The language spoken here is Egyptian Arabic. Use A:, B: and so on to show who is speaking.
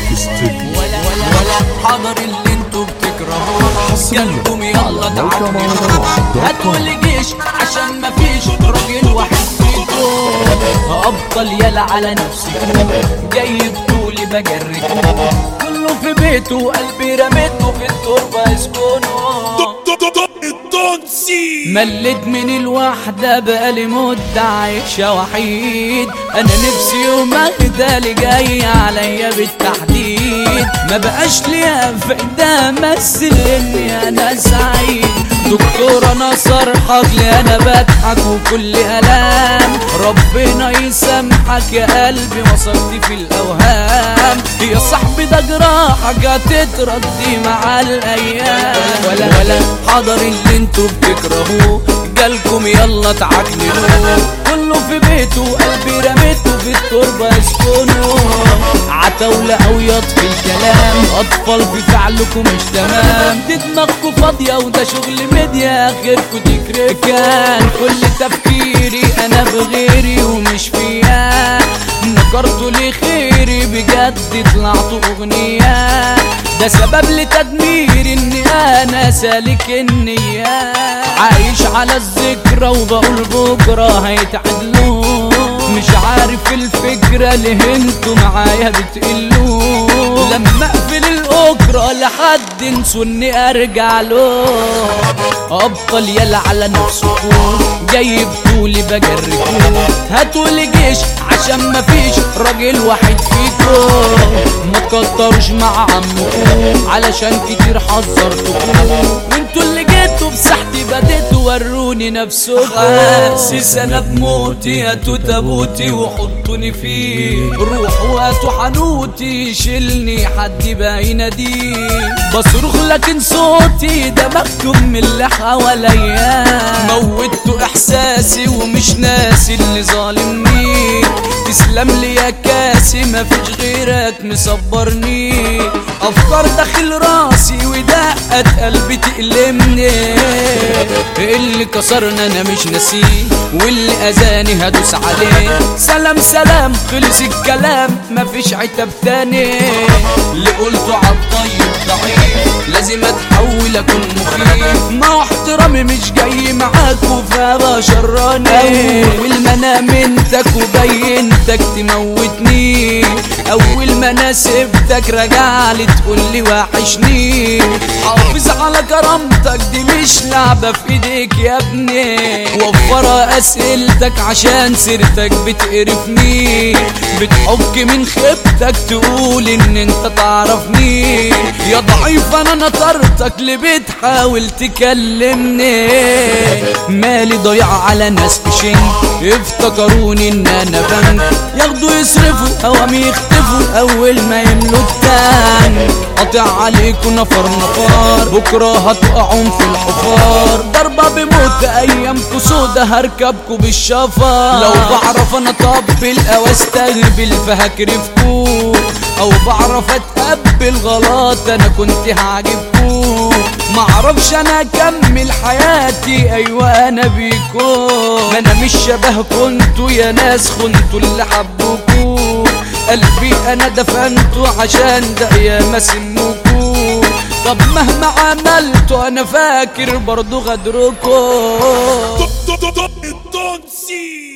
A: استوديو
B: ولا ولا ولا حضر اللي انتوا بتكرهوه
A: حصرياً
B: جالكم يلا
A: على موقع
B: تعالوا
A: مهرجانات دوت
B: هاتوا
A: كوم.
B: لي جيش عشان مفيش راجل واحد فيكم ابطل يلا على نفسكم جاي بطولي بجركم كله في بيته قلبي رميته في التربه اسكنوا مليت من الوحدة بقالي مدة عايشة وحيد أنا نفسي يوم أهدى اللي جاي عليا بالتحديد ما بقاش ليا فايدة أمثل إني أنا سعيد دكتور أنا صرحك لي أنا بضحك وكل ألام ربنا يسامحك يا قلبي وصلت في الأوهام يا صاحبي ده جراحك هتتردي مع الأيام ولا ولا حضر اللي انتوا بتكرهوه جالكم يلا تعكنلوه كله في بيته قلبي رميته في التربة اسكنوا عتاولة أو يطفي الكلام أطفال في فعلكم مش تمام دي دماغكوا فاضية وده شغل ميديا آخركوا تكرف كان كل تفكيري أنا بغيري ومش فيها نكرتوا لي خيري بجد طلعتوا أغنية ده سبب لتدمير اني انا سالك النية عايش على الذكرى وبقول بكرة هيتعدلوا مش عارف الفكرة اللي انتوا معايا بتقلوا لما اقفل الاكرة لحد انسوا اني ارجع له ابطل يلا على نفسكم جاي بطولي بجركم هاتوا لي جيش عشان مفيش راجل واحد فيكم ما تكتروش مع عمكم علشان كتير حذرتكم وانتوا اللي جيتوا بساحتي بديتوا وروني نفسكم حاسس انا بموتي هاتوا تابوتي وحطوني فيه روحوا هاتوا حنوتي شيلني حد بقى يناديه بصرخ لكن صوتي ده مكتوب من اللي حواليا موتوا احساسي ومش ناسي اللي ظالمني تسلم لي يا كاسي مفيش غيرك مصبرني افكار داخل راسي ودقت قلبي تألمني اللي كسرنا انا مش ناسيه واللي اذاني هدوس عليه سلام سلام خلص الكلام مفيش عتاب تاني اللي قلته عالطيب ضعيف لازم اتحول اكون مخيف ما هو احترامي مش جاي معاكوا فبشراني اول ما انا منتك وبينتك تموتني اول ما انا سبتك رجعلي تقولي وحشني حافظ على كرامتك دي مش لعبة في ايديك يا ابني وفر اسئلتك عشان سيرتك بتقرفني بتحك من خيبتك تقول ان انت تعرفني يا ضعيف انا نطرتك اللي بتحاول تكلمني مالي ضيع على ناس بشنك افتكروني ان انا بنك ياخدوا يصرفوا اوام يختفوا اول ما يملوا التانك قاطع عليكوا نفر نفار بكره هتقعوا في الحفار ضربة بموت ايامكوا سودا هركبكوا بالشفر لو بعرف انا اطبل او استغبل فهكرفكوا او بعرف اتقبل غلط انا كنت هعجبكوا معرفش انا اكمل حياتي ايوه انا بيكون انا مش شبه كنتوا يا ناس خنتوا اللي حبوكوا قلبي انا دفنته عشان ده ياما سنكوا طب مهما عملتوا انا فاكر برضو غدركوا
C: Don't see.